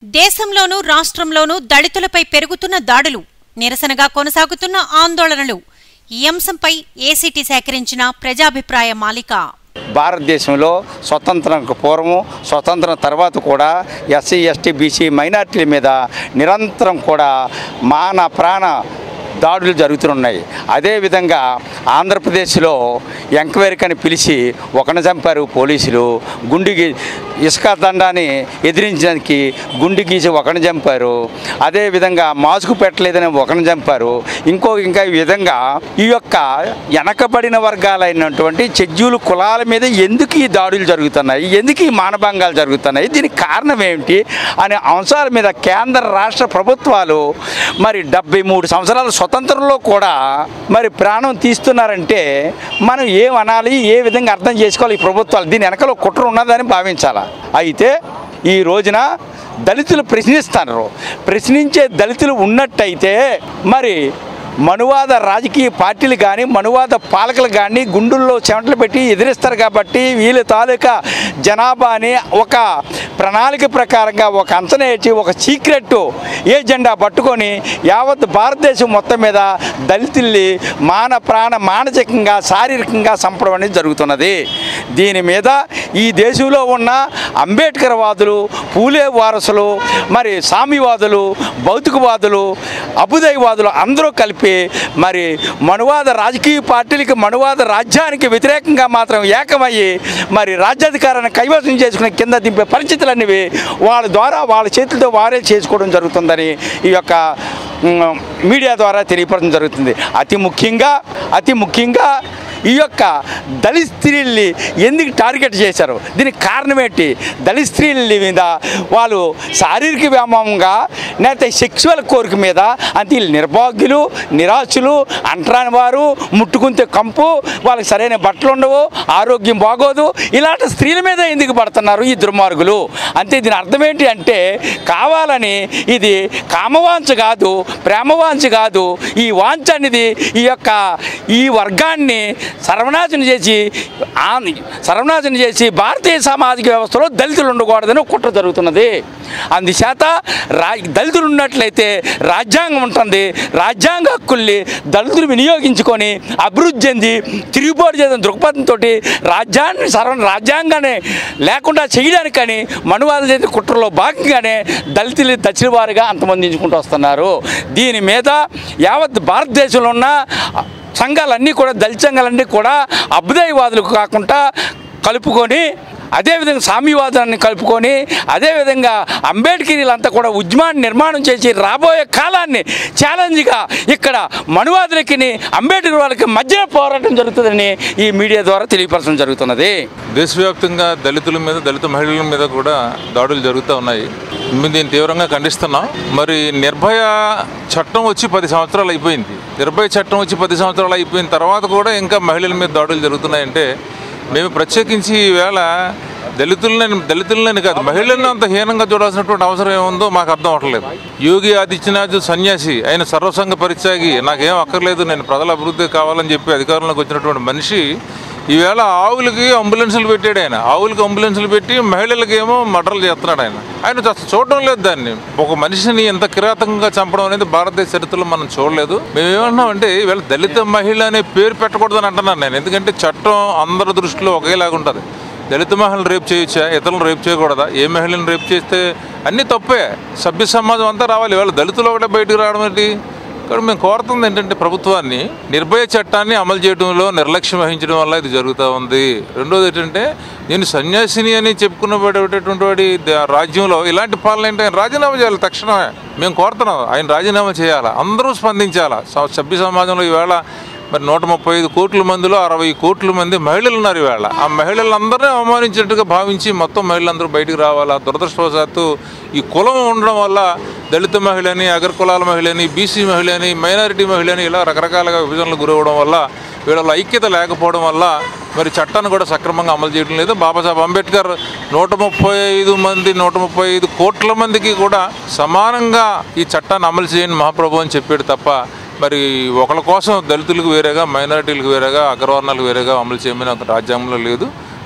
దేశంలోనూ రాష్ట్రంలోనూ దళితులపై పెరుగుతున్న దాడులు నిరసనగా కొనసాగుతున్న ఆందోళనలు ఈ అంశంపై ఏసీటీ సేకరించిన ప్రజాభిప్రాయ మాలిక భారతదేశంలో స్వతంత్రంకు పూర్వము స్వతంత్రం తర్వాత కూడా ఎస్సీ ఎస్టీ బీసీ మైనార్టీల మీద నిరంతరం కూడా మాన ప్రాణ దాడులు జరుగుతున్నాయి అదేవిధంగా ఆంధ్రప్రదేశ్లో ఎంక్వైరీకని పిలిచి ఒకరిని చంపారు పోలీసులు గుండు గీ ఇసుక దండాన్ని ఎదిరించడానికి గుండు గీసి ఒకరిని చంపారు అదేవిధంగా మాస్కు పెట్టలేదని ఒకరిని చంపారు ఇంకో ఇంకా ఈ విధంగా ఈ యొక్క వెనకబడిన వర్గాలైనటువంటి చెజ్జూలు కులాల మీద ఎందుకు ఈ దాడులు జరుగుతున్నాయి ఎందుకు ఈ మానభంగాలు జరుగుతున్నాయి దీనికి కారణం ఏమిటి అనే అంశాల మీద కేంద్ర రాష్ట్ర ప్రభుత్వాలు మరి డెబ్బై మూడు సంవత్సరాల స్వతంత్రంలో కూడా మరి ప్రాణం తీస్తున్నారంటే మనం ఏం అనాలి ఏ విధంగా అర్థం చేసుకోవాలి ఈ ప్రభుత్వాలు దీని వెనకలో కుట్ర ఉన్నదని భావించాలా అయితే ఈ రోజున దళితులు ప్రశ్నిస్తారు ప్రశ్నించే దళితులు ఉన్నట్టయితే మరి మనువాద రాజకీయ పార్టీలు కానీ మనువాద పాలకులు కానీ గుండుల్లో చెమటలు పెట్టి ఎదిరిస్తారు కాబట్టి వీళ్ళ తాలూకా జనాభాని ఒక ప్రణాళిక ప్రకారంగా ఒక అంచనా వేసి ఒక సీక్రెట్ ఏజెండా పట్టుకొని యావత్ భారతదేశం మొత్తం మీద దళితుల్ని మాన ప్రాణ మానసికంగా శారీరకంగా చంపడం అనేది జరుగుతున్నది దీని మీద ఈ దేశంలో ఉన్న అంబేద్కర్ వాదులు పూలే వారసులు మరి సామ్యవాదులు భౌతికవాదులు అభుదయవాదులు అందరూ కలిపి మరి మనువాద రాజకీయ పార్టీలకి మనువాద రాజ్యానికి వ్యతిరేకంగా మాత్రం ఏకమయ్యి మరి రాజ్యాధికారాన్ని కైవసం చేసుకునే కింద దింపే పరిస్థితులు అనేవి వాళ్ళ ద్వారా వాళ్ళ చేతులతో వారే చేసుకోవడం జరుగుతుందని ఈ యొక్క మ్, మీడియా ద్వారా తెలియపరచడం జరుగుతుంది అతి ముఖ్యంగా అతి ముఖ్యంగా ఈ యొక్క దళిత స్త్రీల్ని ఎందుకు టార్గెట్ చేశారు దీనికి కారణం ఏంటి దళిత స్త్రీల మీద వాళ్ళు శారీరక వ్యామోహంగా లేకపోతే సెక్చువల్ కోరిక మీద అంతే వీళ్ళు నిర్భాగ్యులు నిరాశులు అంటరాని వారు ముట్టుకుంటే కంపు వాళ్ళకి సరైన బట్టలు ఉండవు ఆరోగ్యం బాగోదు ఇలాంటి స్త్రీల మీద ఎందుకు పడుతున్నారు ఈ దుర్మార్గులు అంతే దీని అర్థం ఏంటి అంటే కావాలని ఇది కామవాంఛ కాదు ప్రేమవాంఛ కాదు ఈ వాంఛ అనేది ఈ యొక్క ఈ వర్గాన్ని సర్వనాశనం చేసి ఆ- సర్వనాశనం చేసి భారతీయ సామాజిక వ్యవస్థలో దళితులు ఉండకూడదని కుట్ర జరుగుతున్నది అందుచేత రా దళితులు ఉన్నట్లయితే రాజ్యాంగం ఉంటుంది రాజ్యాంగ హక్కుల్ని దళితులు వినియోగించుకొని అభివృద్ధి చెంది తిరుగుబాటు చేసిన దృక్పథంతో రాజ్యాన్ని సర్వ రాజ్యాంగాన్ని లేకుండా చేయడానికని మనువాద చేసిన కుట్రలో భాగంగానే దళితులు దక్షిణ వారిగా అంతమందించుకుంటూ వస్తున్నారు దీని మీద యావత్ భారతదేశంలో ఉన్న సంఘాలన్నీ కూడా దళిత సంఘాలన్నీ కూడా అభ్యుదయవాదులు కాకుండా కలుపుకొని అదేవిధంగా సామ్యవాదాన్ని కలుపుకొని అదేవిధంగా అంబేద్కరీలంతా కూడా ఉద్యమాన్ని నిర్మాణం చేసి రాబోయే కాలాన్ని ఛాలెంజ్గా ఇక్కడ మనువాదులకి అంబేద్కర్ వాళ్ళకి మధ్య పోరాటం జరుగుతుందని ఈ మీడియా ద్వారా తెలియపరచడం జరుగుతున్నది దేశవ్యాప్తంగా దళితుల మీద దళిత మహిళల మీద కూడా దాడులు జరుగుతూ ఉన్నాయి మేము దీన్ని తీవ్రంగా ఖండిస్తున్నాం మరి నిర్భయ చట్టం వచ్చి పది సంవత్సరాలు అయిపోయింది నిర్భయ చట్టం వచ్చి పది సంవత్సరాలు అయిపోయిన తర్వాత కూడా ఇంకా మహిళల మీద దాడులు జరుగుతున్నాయంటే మేము ప్రత్యేకించి ఈవేళ దళితులని దళితులని కాదు మహిళలను అంత హీనంగా చూడాల్సినటువంటి అవసరం ఏముందో మాకు అర్థం అవట్లేదు యోగి ఆదిత్యనాథ్ సన్యాసి ఆయన సర్వసంగ పరిత్యాగి నాకేం అక్కర్లేదు నేను ప్రజల అభివృద్ధి కావాలని చెప్పి అధికారంలోకి వచ్చినటువంటి మనిషి ఈవేళ ఆవులకి అంబులెన్సులు పెట్టాడు ఆయన ఆవులకి అంబులెన్సులు పెట్టి మహిళలకి ఏమో మటర్లు చేస్తున్నాడు ఆయన ఆయన అసలు చూడడం లేదు దాన్ని ఒక మనిషిని ఎంత కిరాతకంగా చంపడం అనేది భారతదేశ చరిత్రలో మనం చూడలేదు మేము ఏమంటున్నామంటే ఈవేళ దళిత మహిళ అనే పేరు పెట్టకూడదని అంటున్నాను నేను ఎందుకంటే చట్టం అందరి దృష్టిలో ఒకేలాగా ఉంటుంది దళిత మహిళను రేపు చేయొచ్చా ఇతరులను రేపు చేయకూడదా ఏ మహిళను రేపు చేస్తే అన్నీ తప్పే సభ్య సమాజం అంతా రావాలి ఇవాళ దళితులు ఒకటే బయటకు రావడం ఏంటి ఇక్కడ మేము కోరుతుంది ఏంటంటే ప్రభుత్వాన్ని నిర్భయ చట్టాన్ని అమలు చేయడంలో నిర్లక్ష్యం వహించడం వల్ల ఇది జరుగుతూ ఉంది రెండోది ఏంటంటే నేను సన్యాసిని అని చెప్పుకున్నటువంటి వాడి ద- రాజ్యంలో ఇలాంటి పాలన ఏంటి ఆయన రాజీనామా చేయాలి తక్షణమే మేము కోరుతున్నాం ఆయన రాజీనామా చేయాలి అందరూ స్పందించాలా స- సభ్య సమాజంలో ఈవేళ మరి నూట ముప్పై ఐదు కోట్ల మందిలో అరవై కోట్ల మంది మహిళలు ఉన్నారు ఈవేళ ఆ మహిళలందరినీ అవమానించినట్టుగా భావించి మొత్తం మహిళలందరూ బయటికి రావాలా దురదృష్టవశాత్తు ఈ కులం ఉండడం వల్ల దళిత మహిళని అగ్ర కులాల మహిళని బీసీ మహిళని మైనారిటీ మహిళని ఇలా రకరకాలుగా విభజనలకు గురవడం వల్ల వీళ్ళలో ఐక్యత లేకపోవడం వల్ల మరి చట్టాన్ని కూడా సక్రమంగా అమలు చేయడం లేదు బాబాసాహెబ్ అంబేద్కర్ నూట ముప్పై ఐదు మంది నూట ముప్పై ఐదు కోట్ల మందికి కూడా సమానంగా ఈ చట్టాన్ని అమలు చేయని మహాప్రభు అని చెప్పాడు తప్ప మరి ఒకళ్ళ కోసం దళితులకు వేరేగా మైనారిటీలకు వేరేగా అగ్రవర్ణాలకు వేరేగా అమలు చేయమని ఒక రాజ్యాంగంలో లేదు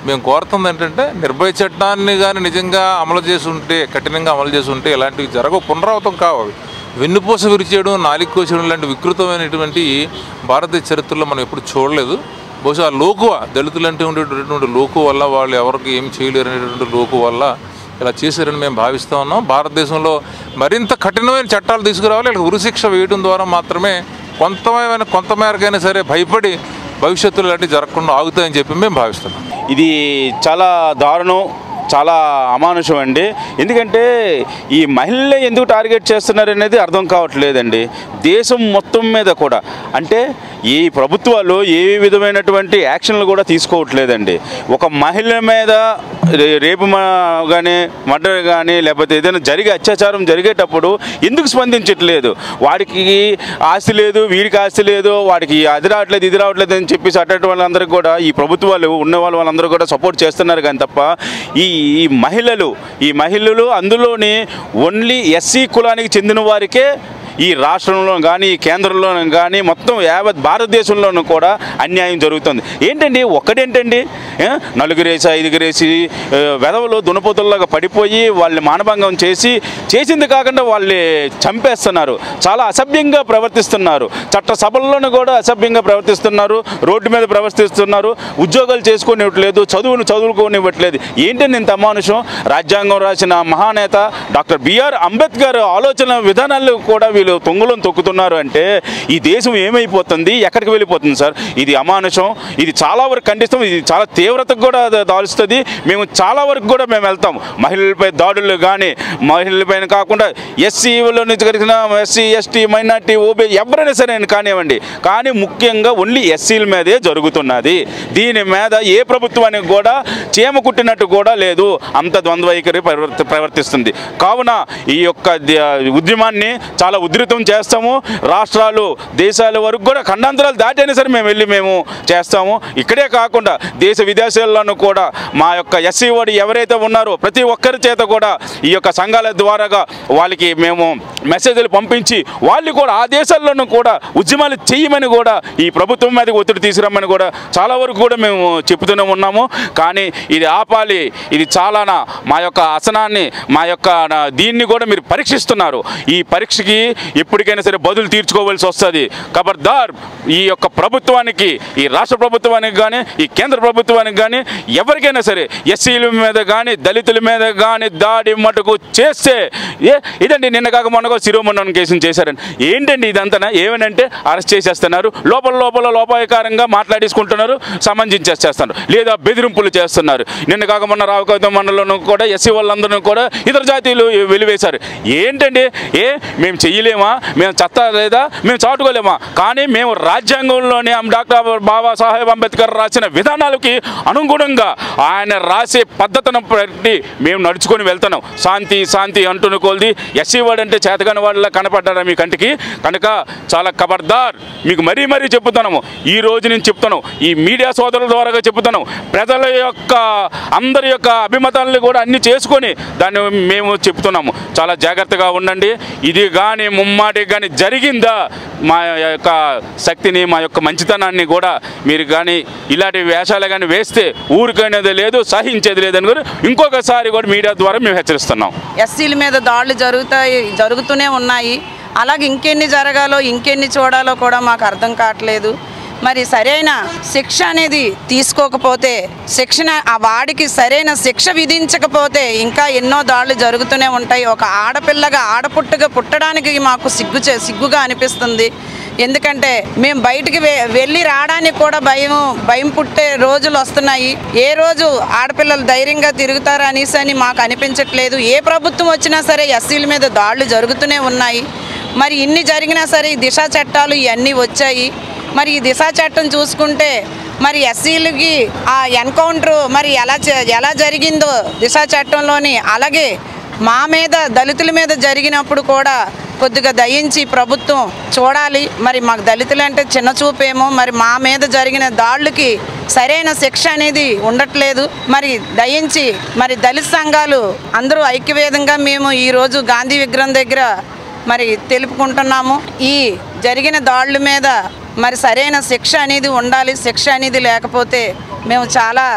మేము కోరుతుంది ఏంటంటే నిర్భయ చట్టాన్ని కానీ నిజంగా అమలు చేసి ఉంటే కఠినంగా అమలు చేసి ఉంటే ఇలాంటివి జరగవు పునరావృతం కావు అవి. వెన్నుపూస విరిచేయడం నాలుగు కోసేయడం లాంటి వికృతమైనటువంటి భారతీయ చరిత్రలో మనం ఎప్పుడు చూడలేదు బహుశా లోకువ దళితులు అంటే ఉండేటటువంటి లోకు వల్ల వాళ్ళు ఎవరికి ఏం చేయలేరు అనేటువంటి లోకు వల్ల ఇలా చేశారని మేము భావిస్తూ ఉన్నాం భారతదేశంలో మరింత కఠినమైన చట్టాలు తీసుకురావాలి ఇలా ఉరిశిక్ష వేయడం ద్వారా మాత్రమే కొంతమైన కొంత మేరకైనా సరే భయపడి భవిష్యత్తులో ఇలాంటివి జరగకుండా ఆగుతాయని చెప్పి మేము భావిస్తున్నాం ఇది చాలా దారుణం చాలా అమానుషం అండి ఎందుకంటే ఈ మహిళలే ఎందుకు టార్గెట్ చేస్తున్నారు అనేది అర్థం కావట్లేదండి దేశం మొత్తం మీద కూడా అంటే ఈ ప్రభుత్వాలు ఏ విధమైనటువంటి యాక్షన్లు కూడా తీసుకోవట్లేదండి ఒక మహిళ మీద రే- రేపు కానీ మర్డర్ కానీ లేకపోతే ఏదైనా జరిగే అత్యాచారం జరిగేటప్పుడు ఎందుకు స్పందించట్లేదు వాడికి ఆస్తి లేదు వీడికి ఆస్తి లేదు వాడికి అది రావట్లేదు ఇది రావట్లేదు అని చెప్పేసి అటువంటి వాళ్ళందరికీ కూడా ఈ ప్రభుత్వాలు ఉన్న వాళ్ళు వాళ్ళందరూ కూడా సపోర్ట్ చేస్తున్నారు కానీ తప్ప ఈ ఈ మహిళలు ఈ మహిళలు అందులోని ఓన్లీ ఎస్సీ కులానికి చెందిన వారికే ఈ రాష్ట్రంలో కానీ ఈ కేంద్రంలో కానీ మొత్తం యావత్ భారతదేశంలోనూ కూడా అన్యాయం జరుగుతుంది ఏంటండి ఒక్కడేంటండి ఏ? నలుగురేసి ఐదుగురేసి ఆ, వెధవలు దునపోతుల్లాగా పడిపోయి వాళ్ళని మానభంగం చేసి చేసింది కాకుండా వాళ్ళని చంపేస్తున్నారు చాలా అసభ్యంగా ప్రవర్తిస్తున్నారు చట్ట సభల్లోనూ కూడా అసభ్యంగా ప్రవర్తిస్తున్నారు రోడ్డు మీద ప్రవర్తిస్తున్నారు ఉద్యోగాలు చేసుకోనివ్వట్లేదు చదువును చదువుకోనివ్వట్లేదు ఏంటండి ఇంత అమానుషం రాజ్యాంగం రాసిన మహానేత డాక్టర్ బిఆర్ అంబేద్కర్ ఆలోచన విధానాలు కూడా వీళ్ళు తొంగులను తొక్కుతున్నారు అంటే ఈ దేశం ఏమైపోతుంది ఎక్కడికి వెళ్ళిపోతుంది సార్ ఇది అమానుషం ఇది చాలా వరకు ఖండిస్తాం ఇది చాలా తీవ్రతకు కూడా దా- దాల్చుతుంది మేము చాలా వరకు కూడా మేము వెళ్తాం మహిళలపై దాడులు కానీ మహిళలపైన కాకుండా ఎస్సీలో నుంచి కలిగిన ఎస్సీ ఎస్టీ మైనార్టీ ఓబీ ఎవరైనా సరే కానివ్వండి కానీ ముఖ్యంగా ఓన్లీ ఎస్సీల మీదే జరుగుతున్నది దీని మీద ఏ ప్రభుత్వానికి కూడా చీమ కుట్టినట్టు కూడా లేదు అంత ద్వంద్వ వైఖరి ప్రవర్తి ప్రవర్తిస్తుంది కావున ఈ యొక్క ది- ఉద్యమాన్ని చాలా ఉధృతం చేస్తాము రాష్ట్రాలు దేశాల వరకు కూడా ఖండాంతరాలు దాటైనా సరే మేము వెళ్ళి మేము చేస్తాము ఇక్కడే కాకుండా దేశ విదేశాల్లోనూ కూడా మా యొక్క ఎస్సీ వాడు ఎవరైతే ఉన్నారో ప్రతి ఒక్కరి చేత కూడా ఈ యొక్క సంఘాల ద్వారాగా వాళ్ళకి మేము మెసేజ్లు పంపించి వాళ్ళు కూడా ఆ దేశాల్లోనూ కూడా ఉద్యమాలు చేయమని కూడా ఈ ప్రభుత్వం మీద ఒత్తిడి తీసుకురమ్మని కూడా చాలా వరకు కూడా మేము చెప్తూనే ఉన్నాము కానీ ఇది ఆపాలి ఇది చాలానా మా యొక్క అసనాన్ని మా యొక్క నా- దీన్ని కూడా మీరు పరీక్షిస్తున్నారు ఈ పరీక్షకి ఎప్పటికైనా సరే బదులు తీర్చుకోవాల్సి వస్తుంది ఖబర్దార్ ఈ యొక్క ప్రభుత్వానికి ఈ రాష్ట్ర ప్రభుత్వానికి కానీ ఈ కేంద్ర ప్రభుత్వానికి కానీ ఎవరికైనా సరే ఎస్సీల మీద కానీ దళితుల మీద కానీ దాడి మటుకు చేస్తే ఏ ఇదండి నిన్న కాక మొన్నగా శిరోమణం కేసును చేశారని ఏంటండి ఇదంతా ఏమనంటే అరెస్ట్ చేసేస్తున్నారు లోపల లోపల లోపాయకారంగా మాట్లాడేసుకుంటున్నారు సంబంధించేస్తున్నారు లేదా బెదిరింపులు చేస్తున్నారు నిన్న కాక మొన్న రావుకవిత మండలంలో కూడా ఎస్సీ వాళ్ళందరూ కూడా ఇతర జాతీయులు వెలివేశారు ఏంటండి ఏ మేము చెయ్యలేమా మేము చత్త లేదా మేము చాటుకోలేమా కానీ మేము రాజ్యాంగంలోని డాక్టర్ బాబాసాహెబ్ అంబేద్కర్ రాసిన విధానాలకి అనుగుణంగా ఆయన రాసే పద్ధతిని బట్టి మేము నడుచుకొని వెళ్తున్నాం శాంతి శాంతి అంటున్న కొలిది ఎస్సీ వాడు అంటే చేతగాని వాళ్ళ కనపడ్డారా మీ కంటికి కనుక చాలా ఖబర్దార్ మీకు మరీ మరీ చెప్తున్నాము ఈ రోజు నేను చెప్తాను ఈ మీడియా సోదరుల ద్వారా చెప్తున్నాం ప్రజల యొక్క అందరి యొక్క అభిమతాలను కూడా అన్ని చేసుకొని దాన్ని మేము చెప్తున్నాము చాలా జాగ్రత్తగా ఉండండి ఇది కానీ ముమ్మాటికి కానీ జరిగిందా మా యొక్క శక్తిని మా యొక్క మంచితనాన్ని కూడా మీరు కానీ ఇలాంటి వేషాలు కానీ వేస్తే ఊరికనేది లేదు సహించేది లేదని కూడా ఇంకొకసారి కూడా మీడియా ద్వారా మేము హెచ్చరిస్తున్నాం ఎస్సీల మీద దాడులు జరుగుతాయి జరుగుతూనే ఉన్నాయి అలాగే ఇంకెన్ని జరగాలో ఇంకెన్ని చూడాలో కూడా మాకు అర్థం కావట్లేదు మరి సరైన శిక్ష అనేది తీసుకోకపోతే శిక్షణ ఆ వాడికి సరైన శిక్ష విధించకపోతే ఇంకా ఎన్నో దాడులు జరుగుతూనే ఉంటాయి ఒక ఆడపిల్లగా ఆడపుట్టుగా పుట్టడానికి మాకు సిగ్గు చే- సిగ్గుగా అనిపిస్తుంది ఎందుకంటే మేము బయటికి వె- వెళ్ళి రావడానికి కూడా భయం భయం పుట్టే రోజులు వస్తున్నాయి ఏ రోజు ఆడపిల్లలు ధైర్యంగా తిరుగుతారా అనేసి అని మాకు అనిపించట్లేదు ఏ ప్రభుత్వం వచ్చినా సరే ఎస్సీల మీద దాడులు జరుగుతూనే ఉన్నాయి మరి ఇన్ని జరిగినా సరే ఈ దిశా చట్టాలు ఇవన్నీ వచ్చాయి మరి ఈ దిశా చట్టం చూసుకుంటే మరి ఎస్సీలకి ఆ ఎన్కౌంటర్ మరి ఎలా చ- ఎలా జరిగిందో దిశా చట్టంలోని అలాగే మా మీద దళితుల మీద జరిగినప్పుడు కూడా కొద్దిగా దయించి ప్రభుత్వం చూడాలి మరి మాకు దళితులు అంటే చిన్న చూపేమో మరి మా మీద జరిగిన దాడులకి సరైన శిక్ష అనేది ఉండట్లేదు మరి దయించి మరి దళిత సంఘాలు అందరూ ఐక్యవేదంగా మేము ఈరోజు గాంధీ విగ్రహం దగ్గర మరి తెలుపుకుంటున్నాము ఈ జరిగిన దాడుల మీద మరి సరైన శిక్ష అనేది ఉండాలి శిక్ష అనేది లేకపోతే మేము చాలా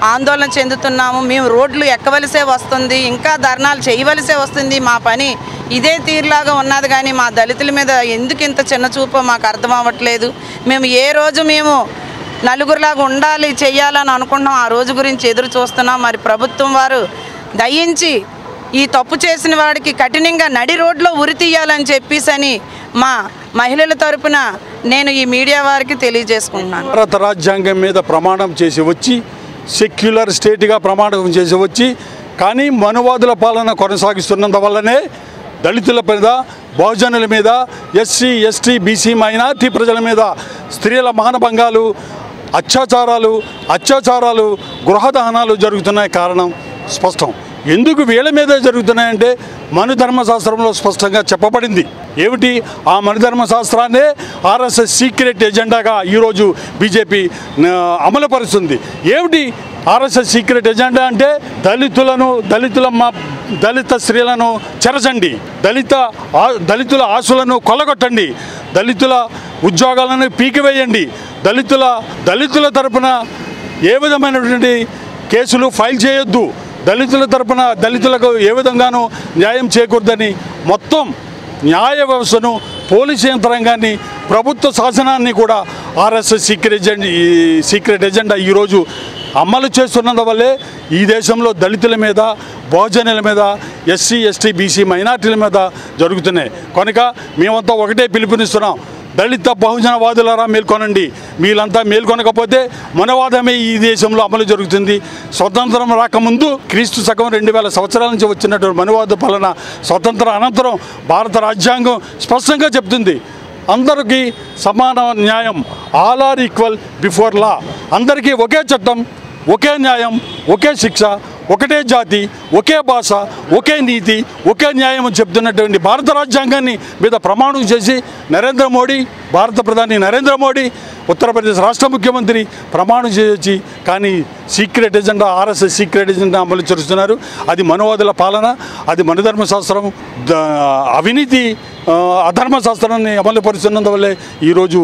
ఆందోళన చెందుతున్నాము మేము రోడ్లు ఎక్కవలసే వస్తుంది ఇంకా ధర్నాలు చేయవలసే వస్తుంది మా పని ఇదే తీరులాగా ఉన్నది కానీ మా దళితుల మీద ఎందుకు ఇంత చిన్న చూపో మాకు అర్థం అవ్వట్లేదు మేము ఏ రోజు మేము నలుగురిలాగా ఉండాలి చెయ్యాలని అనుకుంటున్నాం ఆ రోజు గురించి ఎదురు చూస్తున్నాం మరి ప్రభుత్వం వారు దయించి ఈ తప్పు చేసిన వాడికి కఠినంగా నడి రోడ్లో ఉరి తీయాలని చెప్పేసి అని మా మహిళల తరపున నేను ఈ మీడియా వారికి తెలియజేసుకుంటున్నాను భారత రాజ్యాంగం మీద ప్రమాణం చేసి వచ్చి సెక్యులర్ స్టేట్గా ప్రమాణం చేసి వచ్చి కానీ మనువాదుల పాలన కొనసాగిస్తున్నందువల్లనే దళితుల మీద బహుజనుల మీద ఎస్సీ ఎస్టీ బీసీ మైనార్టీ ప్రజల మీద స్త్రీల మానభంగాలు అత్యాచారాలు అత్యాచారాలు గృహదహనాలు జరుగుతున్నాయి కారణం స్పష్టం ఎందుకు వీళ్ళ మీదే జరుగుతున్నాయంటే మను ధర్మశాస్త్రంలో స్పష్టంగా చెప్పబడింది ఏమిటి ఆ మను ధర్మశాస్త్రాన్నే ఆర్ఎస్ఎస్ సీక్రెట్ ఎజెండాగా ఈరోజు బీజేపీ ఆ, అమలుపరుస్తుంది ఏమిటి ఆర్ఎస్ఎస్ సీక్రెట్ ఎజెండా అంటే దళితులను దళితుల మా దళిత స్త్రీలను చెరచండి దళిత ఆ- దళితుల ఆశలను కొల్లగొట్టండి దళితుల ఉద్యోగాలను పీకివేయండి దళితుల దళితుల తరపున ఏ విధమైనటువంటి కేసులు ఫైల్ చేయొద్దు దళితుల తరపున దళితులకు ఏ విధంగానూ న్యాయం చేకూరదని మొత్తం న్యాయ వ్యవస్థను పోలీసు యంత్రాంగాన్ని ప్రభుత్వ శాసనాన్ని కూడా ఆర్ఎస్ఎస్ సీక్రెట్ ఎజెండా ఈ సీక్రెట్ ఎజెండా ఈరోజు అమలు చేస్తున్నందువల్లే ఈ దేశంలో దళితుల మీద బహుజనుల మీద ఎస్సీ ఎస్టీ బీసీ మైనార్టీల మీద జరుగుతున్నాయి కనుక మేమంతా ఒకటే పిలుపునిస్తున్నాం దళిత బహుజనవాదులారా మేల్కొనండి వీళ్ళంతా మేల్కొనకపోతే మనవాదమే ఈ దేశంలో అమలు జరుగుతుంది స్వతంత్రం రాకముందు క్రీస్తు శకం రెండు వేల సంవత్సరాల నుంచి వచ్చినటువంటి మనవాద పాలన స్వతంత్ర అనంతరం భారత రాజ్యాంగం స్పష్టంగా చెప్తుంది అందరికీ సమాన న్యాయం all are equal before law అందరికీ ఒకే చట్టం ఒకే న్యాయం ఒకే శిక్ష ఒకటే జాతి ఒకే భాష ఒకే నీతి ఒకే న్యాయం అని చెప్తున్నటువంటి భారత రాజ్యాంగాన్ని మీద ప్రమాణం చేసి నరేంద్ర మోడీ భారత ప్రధాని నరేంద్ర మోడీ ఉత్తరప్రదేశ్ రాష్ట్ర ముఖ్యమంత్రి ప్రమాణం చేయొచ్చి కానీ secret agenda RSS secret agenda అమలు చేస్తున్నారు అది మనవాదుల పాలన అది మనధర్మశాస్త్రం ద- అవినీతి ఆ, అధర్మశాస్త్రాన్ని అమలుపరుస్తున్నందువల్లే ఈరోజు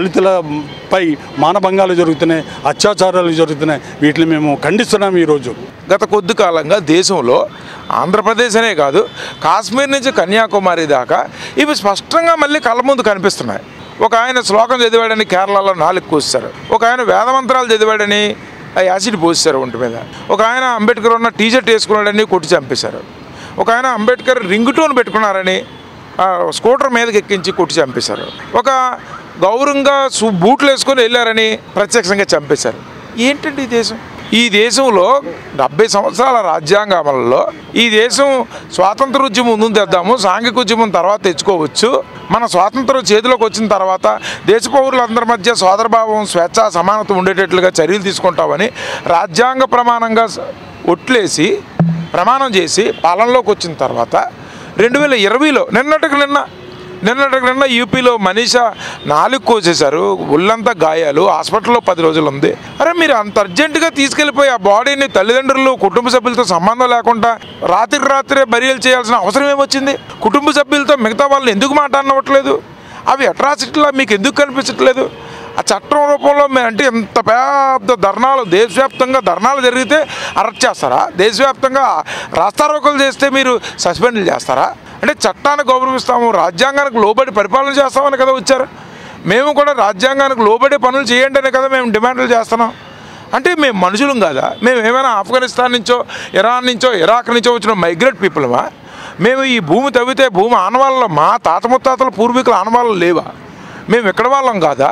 దళితులపై మానభంగాలు జరుగుతున్నాయి అత్యాచారాలు జరుగుతున్నాయి వీటిని మేము ఖండిస్తున్నాం ఈరోజు గత కొద్ది కాలంగా దేశంలో ఆంధ్రప్రదేశ్ అనే కాదు కాశ్మీర్ నుంచి కన్యాకుమారి దాకా ఇవి స్పష్టంగా మళ్ళీ కళ్ళ ముందు కనిపిస్తున్నాయి ఒక ఆయన శ్లోకం చదివాడని కేరళలో నాలుగు కూస్తారు ఒక ఆయన వేదమంత్రాలు చదివాడని ఆ యాసిడ్ పోసారు ఒంటి మీద ఒక ఆయన అంబేద్కర్ ఉన్న టీషర్ట్ వేసుకున్నాడని కొట్టి చంపేశారు ఒక ఆయన అంబేద్కర్ రింగ్ టోన్ పెట్టుకున్నారని ఆ, స్కూటర్ మీదకి ఎక్కించి కొట్టి చంపేశారు ఒక గౌరవంగా సు బూట్లు వేసుకొని వెళ్ళారని ప్రత్యక్షంగా చంపేశారు ఏంటండి ఈ దేశం ఈ దేశంలో డెబ్బై సంవత్సరాల రాజ్యాంగ అమలులో ఈ దేశం స్వాతంత్ర ఉద్యమం ముందు తెద్దాము సాంఘిక ఉద్యమం తర్వాత తెచ్చుకోవచ్చు మన స్వాతంత్రం చేతిలోకి వచ్చిన తర్వాత దేశ పౌరులందరి మధ్య సోదరభావం స్వేచ్ఛ సమానత ఉండేటట్లుగా చర్యలు తీసుకుంటామని రాజ్యాంగ ప్రమాణంగా స- ఒట్లేసి ప్రమాణం చేసి పాలనలోకి వచ్చిన తర్వాత రెండు వేల ఇరవైలో నిన్నటికి నిన్న నిన్నటికి నిన్న యూపీలో మనీషా నాలుగు కోసేశారు ఒళ్ళంతా గాయాలు హాస్పిటల్లో పది రోజులు ఉంది అరే మీరు అంత అర్జెంటుగా తీసుకెళ్ళిపోయి ఆ బాడీని తల్లిదండ్రులు కుటుంబ సభ్యులతో సంబంధం లేకుండా రాత్రికి రాత్రే బరియలు చేయాల్సిన అవసరం ఏమొచ్చింది కుటుంబ సభ్యులతో మిగతా వాళ్ళని ఎందుకు మాట్లాడనవట్లేదు అవి అట్రాసిటీలా మీకు ఎందుకు కనిపించట్లేదు ఆ చట్టం రూపంలో మే- అంటే ఇంత పెద్ద ధర్నాలు దేశవ్యాప్తంగా ధర్నాలు జరిగితే అరెస్ట్ చేస్తారా దేశవ్యాప్తంగా రాస్తారోకలు చేస్తే మీరు సస్పెండ్లు చేస్తారా అంటే చట్టాన్ని గౌరవిస్తాము రాజ్యాంగానికి లోబడి పరిపాలన చేస్తామని కదా వచ్చారు మేము కూడా రాజ్యాంగానికి లోబడి పనులు చేయండి అనే కదా మేము డిమాండ్లు చేస్తున్నాం అంటే మేము మనుషులం కాదా మేము ఏమైనా ఆఫ్ఘనిస్తాన్ నుంచో ఇరాన్ నుంచో ఇరాక్ నుంచో వచ్చిన మైగ్రేట్ పీపుల్మా మేము ఈ భూమి తవ్వితే భూమి ఆనవాళ్ళలో మా తాత ముత్తాతల పూర్వీకుల ఆనవాళ్ళు లేవా మేము ఎక్కడ వాళ్ళం కాదా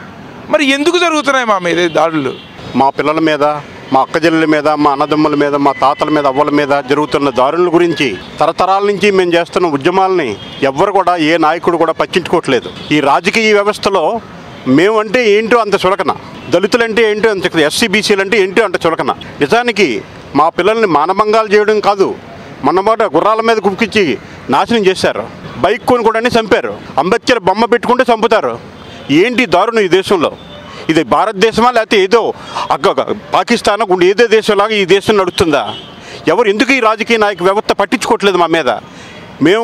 మరి ఎందుకు జరుగుతున్నాయి మా మీద ఈ దాడులు మా పిల్లల మీద మా అక్క చెల్లెల మీద మా అన్నదమ్ముల మీద మా తాతల మీద అవ్వల మీద జరుగుతున్న దారుల గురించి తరతరాల నుంచి మేము చేస్తున్న ఉద్యమాలని ఎవ్వరు కూడా ఏ నాయకుడు కూడా పట్టించుకోవట్లేదు ఈ రాజకీయ వ్యవస్థలో మేమంటే ఏంటో అంత చులకన దళితులంటే ఏంటో అంత ఎస్సీ బీసీలు అంటే ఏంటో అంత చులకన నిజానికి మా పిల్లల్ని మానభంగాలు చేయడం కాదు మొన్నమాట గుర్రాల మీద కుక్కిచ్చి నాశనం చేశారు బైక్ కొని కూడా చంపారు అంబేద్కర్ బొమ్మ పెట్టుకుంటే చంపుతారు ఏంటి దారుణం ఈ దేశంలో ఇది భారతదేశమా లేకపోతే ఏదో అగ్గ పాకిస్తాన్ గుండె ఏదో దేశంలాగా ఈ దేశం నడుస్తుందా ఎవరు ఎందుకు ఈ రాజకీయ నాయక వ్యవస్థ పట్టించుకోవట్లేదు మా మీద మేము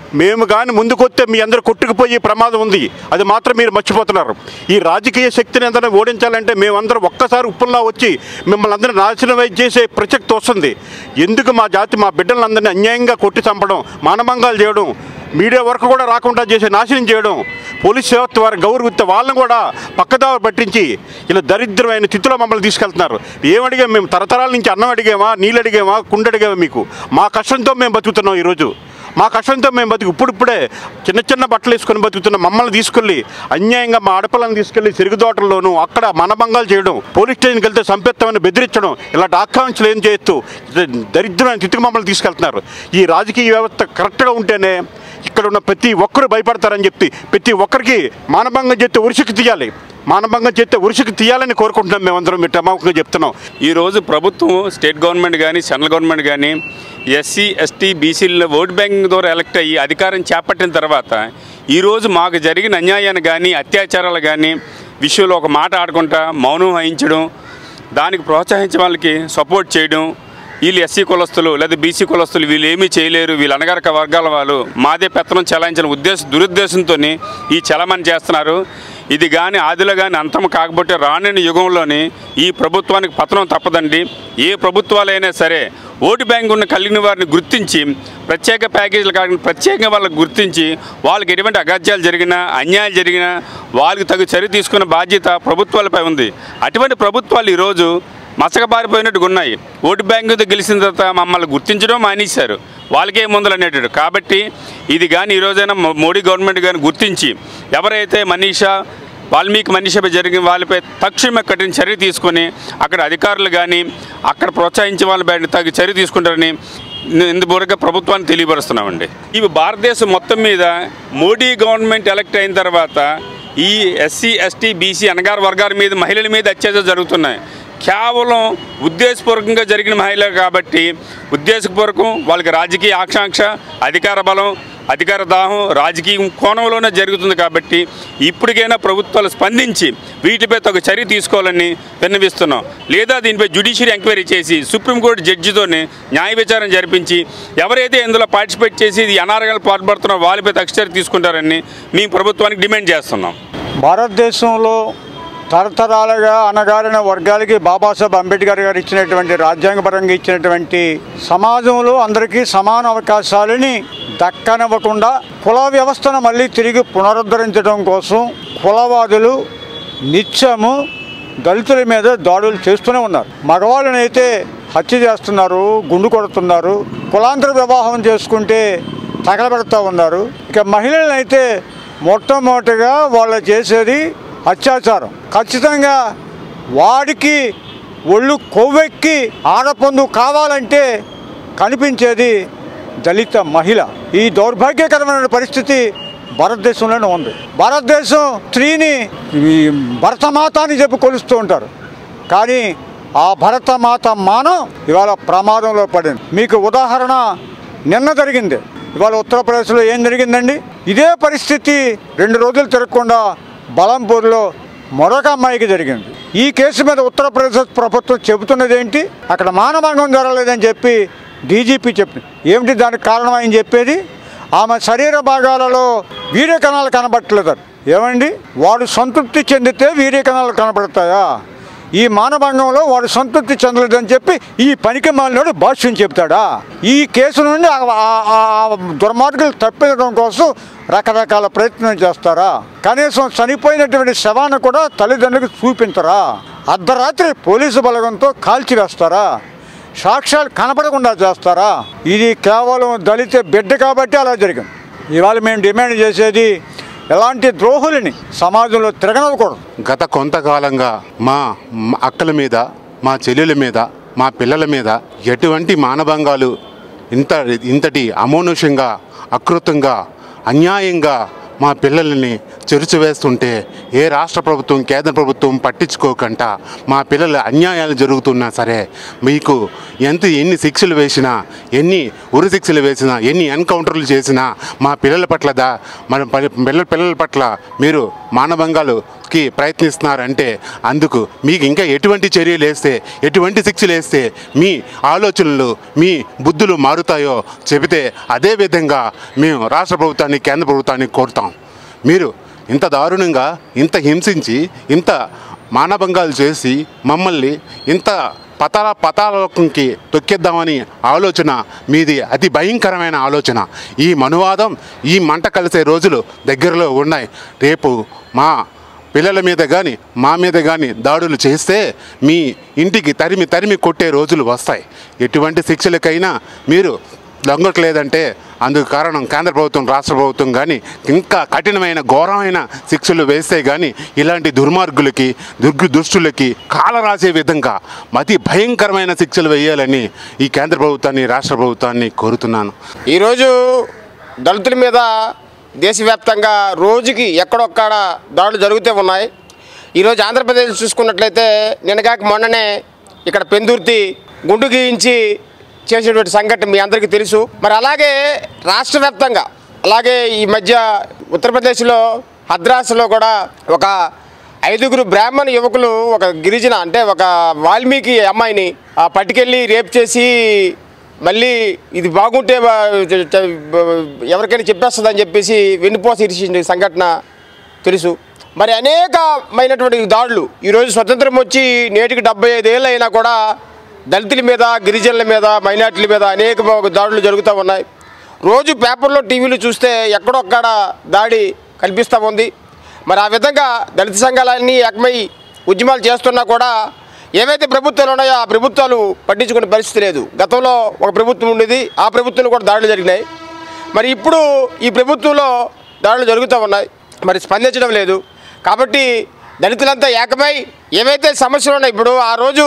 మేము కానీ ముందుకొస్తే మీ అందరు కొట్టుకుపోయే ప్రమాదం ఉంది అది మాత్రం మీరు మర్చిపోతున్నారు ఈ రాజకీయ శక్తిని అందరం ఓడించాలంటే మేమందరం ఒక్కసారి ఉప్పుల్లా వచ్చి మిమ్మల్ని అందరూ నాశనం చేసే ప్రసక్తి వస్తుంది ఎందుకు మా జాతి మా బిడ్డలందరినీ అన్యాయంగా కొట్టి చంపడం మానభంగాలు చేయడం మీడియా వరకు కూడా రాకుండా చేసి నాశనం చేయడం పోలీస్ వ్యవస్థ వారి గౌరవిస్తే వాళ్ళని కూడా పక్కదావ పట్టించి ఇలా దరిద్రమైన స్థితిలో మమ్మల్ని తీసుకెళ్తున్నారు ఏమడిగాం మేము తరతరాల నుంచి అన్నం అడిగామా నీళ్ళు అడిగామా కుండ అడిగామా మీకు మా కష్టంతో మేము బతుకుతున్నాం ఈరోజు మా కష్టంతో మేము బతుకు ఇప్పుడిప్పుడే చిన్న చిన్న బట్టలు వేసుకొని బతుకుతున్న మమ్మల్ని తీసుకెళ్ళి అన్యాయంగా మా ఆడపిల్లని తీసుకెళ్లి సిరుగుదోటల్లోనూ అక్కడ మనభంగాలు చేయడం పోలీస్ స్టేషన్కి వెళ్తే సంపెత్తమని బెదిరించడం ఇలాంటి ఆకాంక్షలు ఏం చేస్తూ దరిద్రమైన స్థితికి మమ్మల్ని తీసుకెళ్తున్నారు ఈ రాజకీయ వ్యవస్థ కరెక్ట్గా ఉంటేనే ఇక్కడ ఉన్న ప్రతి ఒక్కరు భయపడతారని చెప్పి ప్రతి ఒక్కరికి మానభంగం చేస్తే ఉరిసికి తీయాలి మానభంగం చేస్తే ఉరిసికి తీయాలని కోరుకుంటున్నాం మేమందరం మీరు టమాకంగా చెప్తున్నాం ఈరోజు ప్రభుత్వం స్టేట్ గవర్నమెంట్ కానీ సెంట్రల్ గవర్నమెంట్ కానీ ఎస్సీ ఎస్టీ బీసీల ఓట్ బ్యాంకింగ్ ద్వారా ఎలక్ట్ అయ్యి అధికారం చేపట్టిన తర్వాత ఈరోజు మాకు జరిగిన అన్యాయాన్ని కానీ అత్యాచారాలు కానీ విషయంలో ఒక మాట ఆడకుండా మౌనం వహించడం దానికి ప్రోత్సహించే వాళ్ళకి సపోర్ట్ చేయడం వీళ్ళు ఎస్సీ కులస్తులు లేదా బీసీ కులస్తులు వీళ్ళు ఏమీ చేయలేరు వీళ్ళు అనగారక వర్గాల వాళ్ళు మాదే పెత్తనం చెలాయించిన ఉద్దేశ దురుద్దేశంతో ఈ చలమని చేస్తున్నారు ఇది కానీ ఆదిలో కానీ అంతం కాకపోతే రానున్న యుగంలోని ఈ ప్రభుత్వానికి పతనం తప్పదండి ఏ ప్రభుత్వాలైనా సరే ఓటు బ్యాంక్ ఉన్న కలిగిన వారిని గుర్తించి ప్రత్యేక ప్యాకేజీలు కాకుండా ప్రత్యేకంగా వాళ్ళకి గుర్తించి వాళ్ళకి ఎటువంటి అగాధ్యాలు జరిగినా అన్యాయాలు జరిగినా వాళ్ళకి తగు చర్య తీసుకున్న బాధ్యత ప్రభుత్వాలపై ఉంది అటువంటి ప్రభుత్వాలు ఈరోజు మసకబారిపోయినట్టుగా ఉన్నాయి ఓటు బ్యాంకు గెలిచిన తర్వాత మమ్మల్ని గుర్తించడం మానేశారు వాళ్ళకే ముందలు అనేటట్టు కాబట్టి ఇది కానీ ఈరోజైనా మో- మోడీ గవర్నమెంట్ కానీ గుర్తించి ఎవరైతే మనీషా వాల్మీకి మనీషపై జరిగిన వాళ్ళపై తక్షణమే కఠిన చర్య తీసుకొని అక్కడ అధికారులు కానీ అక్కడ ప్రోత్సహించే వాళ్ళపై తగు చర్య తీసుకుంటారని ఇందువరకు ప్రభుత్వాన్ని తెలియపరుస్తున్నామండి ఇవి భారతదేశం మొత్తం మీద మోడీ గవర్నమెంట్ ఎలక్ట్ అయిన తర్వాత ఈ ఎస్సీ ఎస్టీ బీసీ అనగారు వర్గాల మీద మహిళల మీద అత్యాచారాలు జరుగుతున్నాయి కేవలం ఉద్దేశపూర్వకంగా జరిగిన మహిళలు కాబట్టి ఉద్దేశపూర్వకం వాళ్ళకి రాజకీయ ఆకాంక్ష అధికార బలం అధికార దాహం రాజకీయ కోణంలోనే జరుగుతుంది కాబట్టి ఇప్పటికైనా ప్రభుత్వాలు స్పందించి వీటిపై తగు చర్య తీసుకోవాలని విన్నవిస్తున్నాం లేదా దీనిపై జ్యుడిషియరీ ఎంక్వైరీ చేసి సుప్రీంకోర్టు జడ్జితోనే న్యాయ విచారణ జరిపించి ఎవరైతే ఇందులో పార్టిసిపేట్ చేసి ఇది అనారోగ్యాలు పాల్పడుతున్నారో వాళ్ళపై తక్ష చర్య తీసుకుంటారని మేము ప్రభుత్వానికి డిమాండ్ చేస్తున్నాం భారతదేశంలో తరతరాలుగా అణగారిన వర్గాలకి బాబాసాహెబ్ అంబేద్కర్ గారు ఇచ్చినటువంటి రాజ్యాంగపరంగా ఇచ్చినటువంటి సమాజంలో అందరికీ సమాన అవకాశాలని దక్కనివ్వకుండా కుల వ్యవస్థను మళ్ళీ తిరిగి పునరుద్ధరించడం కోసం కులవాదులు నిత్యము దళితుల మీద దాడులు చేస్తూనే ఉన్నారు మగవాళ్ళనైతే హత్య చేస్తున్నారు గుండు కొడుతున్నారు కులాంతర వివాహం చేసుకుంటే తగలబెడతా ఉన్నారు ఇక మహిళలనైతే మొట్టమొదటిగా వాళ్ళు చేసేది అత్యాచారం ఖచ్చితంగా వాడికి ఒళ్ళు కొవ్వెక్కి ఆడపందు కావాలంటే కనిపించేది దళిత మహిళ ఈ దౌర్భాగ్యకరమైన పరిస్థితి భారతదేశంలోనే ఉంది భారతదేశం స్త్రీని ఈ భరతమాత అని చెప్పి కొలుస్తూ ఉంటారు కానీ ఆ భరతమాత మానం ఇవాళ ప్రమాదంలో పడింది మీకు ఉదాహరణ నిన్న జరిగింది ఇవాళ ఉత్తరప్రదేశ్లో ఏం జరిగిందండి ఇదే పరిస్థితి రెండు రోజులు తిరగకుండా బలంపూర్లో మరొక అమ్మాయికి జరిగింది ఈ కేసు మీద ఉత్తరప్రదేశ్ ప్రభుత్వం చెబుతున్నది ఏంటి అక్కడ మానభంగం జరగలేదని చెప్పి డీజీపీ చెప్పి ఏమిటి దానికి కారణం ఆయన చెప్పేది ఆమె శరీర భాగాలలో వీర్య కణాలు కనబట్టలేదు ఏమండి వాడు సంతృప్తి చెందితే వీర్య కణాలు కనబడతాయా ఈ మానభంగంలో వాడు సంతృప్తి చెందలేదని చెప్పి ఈ పనికి మాలినోడు భాష్యం చెప్తాడా ఈ కేసు నుండి ఆ- ఆ- ఆ దుర్మార్గులు తప్పించడం కోసం రకరకాల ప్రయత్నం చేస్తారా కనీసం చనిపోయినటువంటి శవాన్ని కూడా తల్లిదండ్రులకు చూపించరా అర్ధరాత్రి పోలీసు బలగంతో కాల్చివేస్తారా సాక్ష్యాలు కనపడకుండా చేస్తారా ఇది కేవలం దళిత బిడ్డ కాబట్టి అలా జరిగింది ఇవాళ మేము డిమాండ్ చేసేది ఎలాంటి ద్రోహులని సమాజంలో తిరగనవ్వకూడదు గత కొంతకాలంగా మా మ- అక్కల మీద మా చెల్లెల మీద మా పిల్లల మీద ఎటువంటి మానభంగాలు ఇంత ఇంతటి అమానుషంగా అకృతంగా అన్యాయంగా మా పిల్లల్ని చెరుచువేస్తుంటే ఏ రాష్ట్ర ప్రభుత్వం కేంద్ర ప్రభుత్వం పట్టించుకోకుండా మా పిల్లల అన్యాయాలు జరుగుతున్నా సరే మీకు ఎంత ఎన్ని శిక్షలు వేసినా ఎన్ని ఉరి శిక్షలు వేసినా ఎన్ని ఎన్కౌంటర్లు చేసినా మా పిల్లల పట్ల దా మన ప- పిల్లల పిల్లల పట్ల మీరు మానభంగాలు కి ప్రయత్నిస్తున్నారంటే అందుకు మీకు ఇంకా ఎటువంటి చర్యలు వేస్తే ఎటువంటి శిక్షలు వేస్తే మీ ఆలోచనలు మీ బుద్ధులు మారుతాయో చెబితే అదే విధంగా మేము రాష్ట్ర ప్రభుత్వాన్ని కేంద్ర ప్రభుత్వాన్ని కోరుతాం మీరు ఇంత దారుణంగా ఇంత హింసించి ఇంత మానభంగాలు చేసి మమ్మల్ని ఇంత పతాల పతాలోకంకి తొక్కేద్దామని ఆలోచన మీది అతి భయంకరమైన ఆలోచన ఈ మనువాదం ఈ మంట కలిసే రోజులు దగ్గరలో ఉన్నాయి రేపు మా పిల్లల మీద కానీ మా మీద కానీ దాడులు చేస్తే మీ ఇంటికి తరిమి తరిమి కొట్టే రోజులు వస్తాయి ఎటువంటి శిక్షలకైనా మీరు లొంగట్లేదంటే అందుకు కారణం కేంద్ర ప్రభుత్వం రాష్ట్ర ప్రభుత్వం కానీ ఇంకా కఠినమైన ఘోరమైన శిక్షలు వేస్తే కానీ ఇలాంటి దుర్మార్గులకి దుర్గు దుష్టులకి కాల రాసే విధంగా అతి భయంకరమైన శిక్షలు వేయాలని ఈ కేంద్ర ప్రభుత్వాన్ని రాష్ట్ర ప్రభుత్వాన్ని కోరుతున్నాను ఈరోజు దళితుల మీద దేశవ్యాప్తంగా రోజుకి ఎక్కడొక్కడ దాడులు జరుగుతూ ఉన్నాయి ఈరోజు ఆంధ్రప్రదేశ్ చూసుకున్నట్లయితే నిన్నగాక మొన్ననే ఇక్కడ పెందుర్తి గుండు గీయించి చేసినటువంటి సంఘటన మీ అందరికీ తెలుసు మరి అలాగే రాష్ట్ర వ్యాప్తంగా అలాగే ఈ మధ్య ఉత్తరప్రదేశ్లో హద్రాస్లో కూడా ఒక ఐదుగురు బ్రాహ్మణ యువకులు ఒక గిరిజన అంటే ఒక వాల్మీకి అమ్మాయిని ఆ, పట్టుకెళ్ళి రేప్ చేసి మళ్ళీ ఇది బాగుంటే బా- చ- చ- ఎవరికైనా చెప్పేస్తుందని చెప్పేసి వెన్నుపోస ఇరిచిన సంఘటన తెలుసు మరి అనేకమైనటువంటి దాడులు ఈరోజు స్వతంత్రం వచ్చి నేటికి డెబ్బై ఐదేళ్ళు అయినా కూడా దళితుల మీద గిరిజనుల మీద మైనార్టీల మీద అనేక దాడులు జరుగుతూ ఉన్నాయి రోజు పేపర్లో టీవీలు చూస్తే ఎక్కడొక్కడ దాడి కనిపిస్తూ ఉంది మరి ఆ విధంగా దళిత సంఘాలన్నీ ఏకమై ఉద్యమాలు చేస్తున్నా కూడా ఏవైతే ప్రభుత్వాలు ఉన్నాయో ఆ ప్రభుత్వాలు పట్టించుకునే పరిస్థితి లేదు గతంలో ఒక ప్రభుత్వం ఉండేది ఆ ప్రభుత్వంలో కూడా దాడులు జరిగినాయి మరి ఇప్పుడు ఈ ప్రభుత్వంలో దాడులు జరుగుతూ ఉన్నాయి మరి స్పందించడం లేదు కాబట్టి దళితులంతా ఏకమై ఏవైతే సమస్యలు ఉన్నాయి ఇప్పుడు ఆ రోజు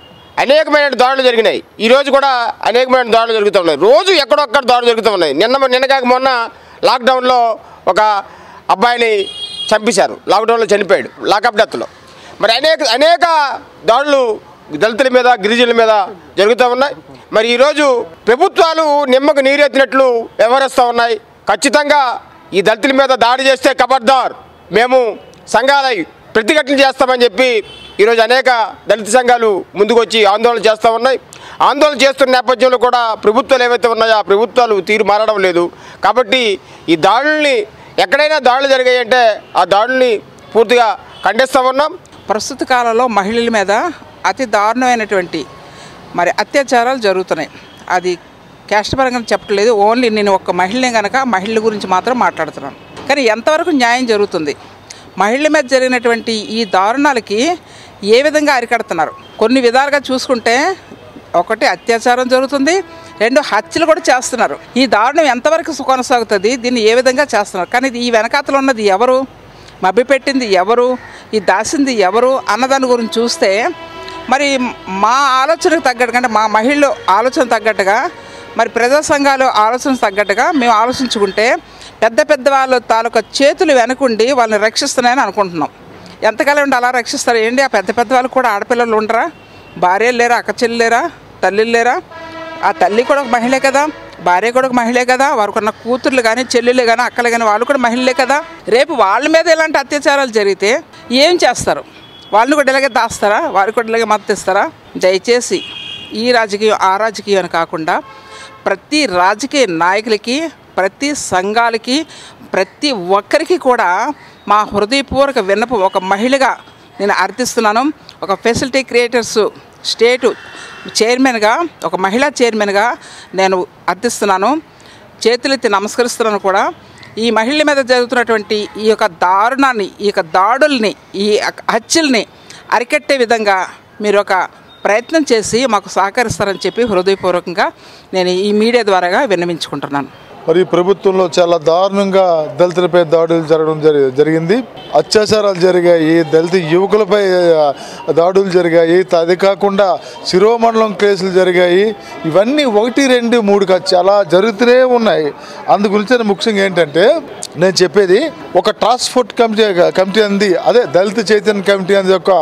అనేకమైన దాడులు జరిగినాయి ఈ రోజు కూడా అనేకమైన దాడులు జరుగుతూ ఉన్నాయి రోజు ఎక్కడొక్కడ దాడులు జరుగుతూ ఉన్నాయి నిన్న నిన్న కాక మొన్న లాక్డౌన్లో ఒక అబ్బాయిని చంపేశారు లాక్డౌన్లో చనిపోయాడు లాకప్ డెత్లో మరి అనేక అనేక దాడులు దళితుల మీద గిరిజనుల మీద జరుగుతూ ఉన్నాయి మరి ఈరోజు ప్రభుత్వాలు నిమ్మకు నీరెత్తినట్లు వ్యవహరిస్తూ ఉన్నాయి ఖచ్చితంగా ఈ దళితుల మీద దాడి చేస్తే కబర్దార్ మేము సంఘాలై ప్రతిఘటన చేస్తామని చెప్పి ఈరోజు అనేక దళిత సంఘాలు ముందుకు వచ్చి ఆందోళన చేస్తూ ఉన్నాయి ఆందోళన చేస్తున్న నేపథ్యంలో కూడా ప్రభుత్వాలు ఏవైతే ఉన్నాయో ఆ ప్రభుత్వాలు తీరు మారడం లేదు కాబట్టి ఈ దాడుల్ని ఎక్కడైనా దాడులు జరిగాయంటే ఆ దాడుల్ని పూర్తిగా ఖండిస్తూ ఉన్నాం ప్రస్తుత కాలంలో మహిళల మీద అతి దారుణమైనటువంటి మరి అత్యాచారాలు జరుగుతున్నాయి అది క్యాస్ట్పరంగా చెప్పట్లేదు ఓన్లీ నేను ఒక మహిళనే కనుక మహిళల గురించి మాత్రం మాట్లాడుతున్నాను కానీ ఎంతవరకు న్యాయం జరుగుతుంది మహిళల మీద జరిగినటువంటి ఈ దారుణాలకి ఏ విధంగా అరికడుతున్నారు కొన్ని విధాలుగా చూసుకుంటే ఒకటి అత్యాచారం జరుగుతుంది రెండు హత్యలు కూడా చేస్తున్నారు ఈ దారుణం ఎంతవరకు కొనసాగుతుంది దీన్ని ఏ విధంగా చేస్తున్నారు కానీ ఇది ఈ వెనకాతలు ఉన్నది ఎవరు మభ్యపెట్టింది ఎవరు ఈ దాసింది ఎవరు అన్నదాని గురించి చూస్తే మరి మా ఆలోచనకు తగ్గట్టుగా అంటే మా మహిళలు ఆలోచన తగ్గట్టుగా మరి ప్రజా సంఘాలు ఆలోచన తగ్గట్టుగా మేము ఆలోచించుకుంటే పెద్ద పెద్ద వాళ్ళ తాలూకా చేతులు వెనకుండి వాళ్ళని రక్షిస్తున్నాయని అనుకుంటున్నాం ఎంతకాలం ఉండి అలా రక్షిస్తారు ఏంటి ఆ పెద్ద పెద్ద వాళ్ళు కూడా ఆడపిల్లలు ఉండరా భార్యలు లేరా అక్క చెల్లి లేరా తల్లిలు లేరా ఆ తల్లి కూడా ఒక మహిళే కదా భార్య కూడా ఒక మహిళే కదా వారికి ఉన్న కూతుర్లు కానీ చెల్లెళ్ళు కానీ అక్కలు కానీ వాళ్ళు కూడా మహిళలే కదా రేపు వాళ్ళ మీద ఇలాంటి అత్యాచారాలు జరిగితే ఏం చేస్తారు వాళ్ళని కూడా ఇలాగే దాస్తారా వారికి కూడా ఇలాగే మద్దతు ఇస్తారా దయచేసి ఈ రాజకీయం ఆ రాజకీయం అని కాకుండా ప్రతి రాజకీయ నాయకులకి ప్రతి సంఘాలకి ప్రతి ఒక్కరికి కూడా మా హృదయపూర్వక విన్నపం ఒక మహిళగా నేను అర్థిస్తున్నాను ఒక ఫెసిలిటీ క్రియేటర్స్ స్టేటు చైర్మన్గా ఒక మహిళా చైర్మన్గా నేను అర్థిస్తున్నాను చేతులెత్తి నమస్కరిస్తున్నాను కూడా ఈ మహిళల మీద జరుగుతున్నటువంటి ఈ యొక్క దారుణాన్ని ఈ యొక్క దాడుల్ని ఈ హత్యల్ని అరికట్టే విధంగా మీరు ఒక ప్రయత్నం చేసి మాకు సహకరిస్తారని చెప్పి హృదయపూర్వకంగా నేను ఈ మీడియా ద్వారాగా విన్నవించుకుంటున్నాను మరి ఈ ప్రభుత్వంలో చాలా దారుణంగా దళితులపై దాడులు జరగడం జరి జరిగింది అత్యాచారాలు జరిగాయి దళిత యువకులపై ఆ, దాడులు జరిగాయి అది కాకుండా శిరోమండలం కేసులు జరిగాయి ఇవన్నీ ఒకటి రెండు మూడు కాదు చాలా జరుగుతూనే ఉన్నాయి అందు గురించి ముఖ్యంగా ఏంటంటే నేను చెప్పేది ఒక టాస్క్ ఫోర్స్ కమిటీ కమిటీ అంది అదే దళిత చైతన్య కమిటీ అనేది ఒక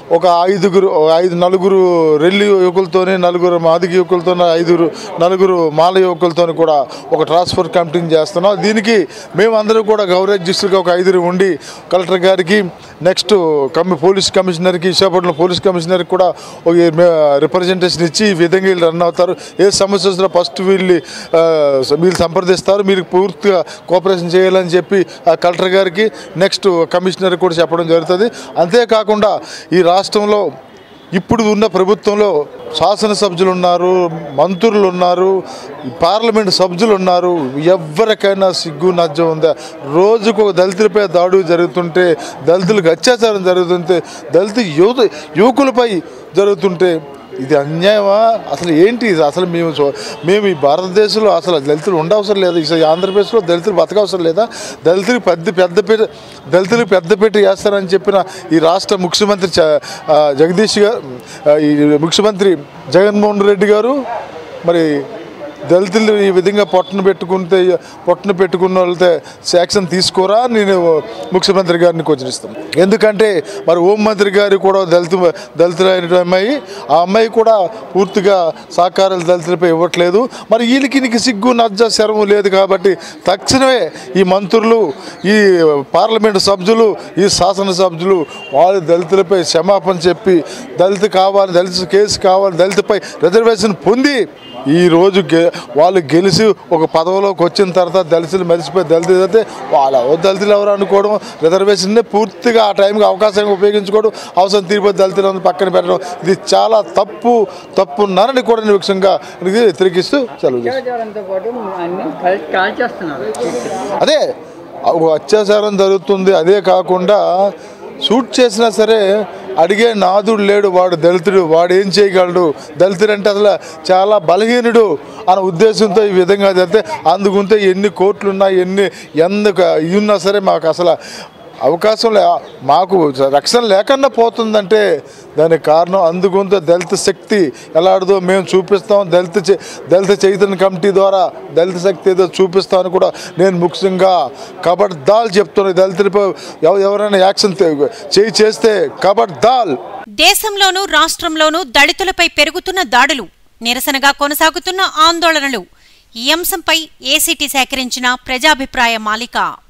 ఒక ఐదుగురు ఒక ఐదు నలుగురు రెల్లి యువకులతోని నలుగురు మాదిగ యువకులతో ఐదుగురు నలుగురు మాల యువకులతో కూడా ఒక ట్రాన్స్ఫర్ కమిటీని చేస్తున్నాం దీనికి మేమందరూ కూడా గౌరవజ్యులుగా ఒక ఐదుగురు ఉండి కలెక్టర్ గారికి నెక్స్ట్ కమి పోలీస్ కమిషనర్కి విశాఖపట్నం పోలీస్ కమిషనర్కి కూడా ఒక రిప్రజెంటేషన్ ఇచ్చి ఈ విధంగా వీళ్ళు రన్ అవుతారు ఏ సమస్య వచ్చినా ఫస్ట్ వీళ్ళు ఆ, వీళ్ళు సంప్రదిస్తారు మీరు పూర్తిగా కోఆపరేషన్ చేయాలని చెప్పి ఆ కలెక్టర్ గారికి నెక్స్ట్ కమిషనర్ కూడా చెప్పడం జరుగుతుంది అంతేకాకుండా ఈ రాష్ట్రంలో ఇప్పుడు ఉన్న ప్రభుత్వంలో శాసనసభ్యులు ఉన్నారు మంత్రులు ఉన్నారు పార్లమెంట్ సభ్యులు ఉన్నారు ఎవరికైనా సిగ్గు నజ్జం ఉందా రోజుకు ఒక దళితులపై దాడులు జరుగుతుంటే దళితులకు అత్యాచారం జరుగుతుంటే దళిత యువత యువకులపై జరుగుతుంటే ఇది అన్యాయమా అసలు ఏంటి ఇది అసలు మేము చూ- మేము ఈ భారతదేశంలో అసలు దళితులు ఉండవసరం లేదా ఈ ఆంధ్రప్రదేశ్లో దళితులు బతకవసరం లేదా దళితులకు పెద్ద పెద్ద పెట్టి దళితులకు పెద్ద పెట్టి చేస్తారని చెప్పిన ఈ రాష్ట్ర ముఖ్యమంత్రి చ- ఆ, జగదీష్ గారు ఆ, ఈ ముఖ్యమంత్రి జగన్మోహన్ రెడ్డి గారు మరి దళితులు ఈ విధంగా పొట్టను పెట్టుకుంటే పొట్టను పెట్టుకున్న వాళ్ళతో యాక్షన్ తీసుకోరా నేను ముఖ్యమంత్రి గారిని కోచరిస్తాను ఎందుకంటే మరి హోం మంత్రి గారు కూడా దళిత దళితులైన అమ్మాయి ఆ అమ్మాయి కూడా పూర్తిగా సహకారాలు దళితులపై ఇవ్వట్లేదు మరి వీళ్ళకి నీకు సిగ్గు నజ్జ శరము లేదు కాబట్టి తక్షణమే ఈ మంత్రులు ఈ పార్లమెంటు సభ్యులు ఈ శాసనసభ్యులు వాళ్ళు దళితులపై క్షమాపణ చెప్పి దళిత కావాలి దళిత కేసు కావాలి దళితపై రిజర్వేషన్ పొంది ఈ రోజు గె వాళ్ళు గెలిచి ఒక పదవిలోకి వచ్చిన తర్వాత దళితులు మరిచిపోయి దళితులు అయితే వాళ్ళ దళితులు ఎవరు అనుకోవడం రిజర్వేషన్ని పూర్తిగా ఆ టైంకి అవకాశంగా ఉపయోగించుకోవడం అవసరం తీరిపోయి దళితులు అందరూ పక్కన పెట్టడం ఇది చాలా తప్పు తప్పున్నారని కూడా నేను విషయంగా ఇది వ్యతిరేకిస్తూ సెలవు చేస్తున్నాను. అత్యాచారంతో పాటు అన్ని కాల్ కాల్ చేస్తున్నారు అదే ఒక అత్యాచారం జరుగుతుంది అదే కాకుండా షూట్ చేసినా సరే అడిగే నాదుడు లేడు వాడు దళితుడు వాడు ఏం చేయగలడు దళితుడు అంటే అసలు చాలా బలహీనుడు అనే ఉద్దేశంతో ఈ విధంగా జరిగితే అందుకుంటే ఎన్ని కోట్లు ఉన్నా ఎన్ని ఎందుకు ఇవి ఉన్నా సరే మాకు అసలు అవకాశం లే మాకు రక్షణ లేకుండా పోతుందంటే దానికి కారణం అందుకుంటే దళిత శక్తి ఎలాడదో మేము చూపిస్తాం దళిత చే- దళిత చైతన్య కమిటీ ద్వారా దళిత శక్తి ఏదో చూపిస్తామని కూడా నేను ముఖ్యంగా కబడ్దాల్ చెప్తున్నాను దళితులపై ఎవ- ఎవరైనా యాక్షన్ తే- చేయి చేస్తే కబడ్దాల్ దేశంలోనూ రాష్ట్రంలోనూ దళితులపై పెరుగుతున్న దాడులు నిరసనగా కొనసాగుతున్న ఆందోళనలు ఈ అంశంపై ఏసీటీ సేకరించిన ప్రజాభిప్రాయ మాలిక